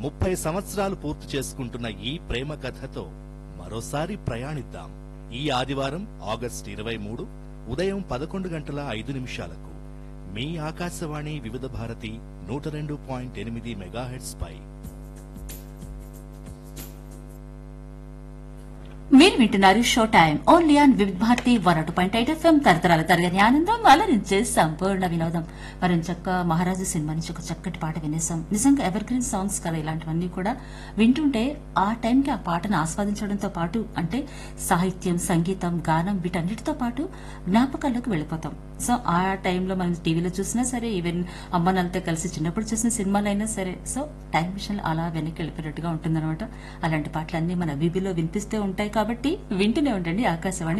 ముప్పై సంవత్సరాలు పూర్తి చేసుకుంటున్న ఈ ప్రేమ కథతో మరోసారి ప్రయాణిద్దాం ఈ ఆదివారం ఆగస్టు ఇరవై మూడు ఉదయం పదకొండు గంటల ఐదు నిమిషాలకు మీ ఆకాశవాణి వివిధ భారతి నూట రెండు పాయింట్ ఎనిమిది మెగాహెట్స్ పై మీరు వింటున్నారు show time only on Vividh Bharati one అటు పాయింట్ ఎయిట్ ఎఫ్ఎం తరతరాల తరగని ఆనందం అలరించే సంపూర్ణ వినోదం మరి చక్క మహారాజు సినిమా నుంచి ఒక చక్కటి పాట వినేసాం నిజంగా ఎవర్ గ్రీన్ సాంగ్స్ కదా ఇలాంటివన్నీ కూడా వింటుంటే ఆ టైంకి ఆ పాటను ఆస్వాదించడంతో పాటు అంటే సాహిత్యం సంగీతం గానం వీటన్నిటితో పాటు జ్ఞాపకాల్లోకి వెళ్ళిపోతాం సో ఆ టైంలో మనం టీవీలో చూసినా సరే ఈవెన్ అమ్మ నాన్నతో కలిసి చిన్నప్పుడు చూసిన సినిమాలైనా సరే సో టైం విషయంలో అలా వెనక్కి వెళ్ళిపోయినట్టుగా ఉంటుందన్నమాట అలాంటి పాటలన్నీ మన వీబీలో వినిపిస్తూ ఉంటాయి కాబట్టి వింటూనే ఉండండి ఆకాశవాణి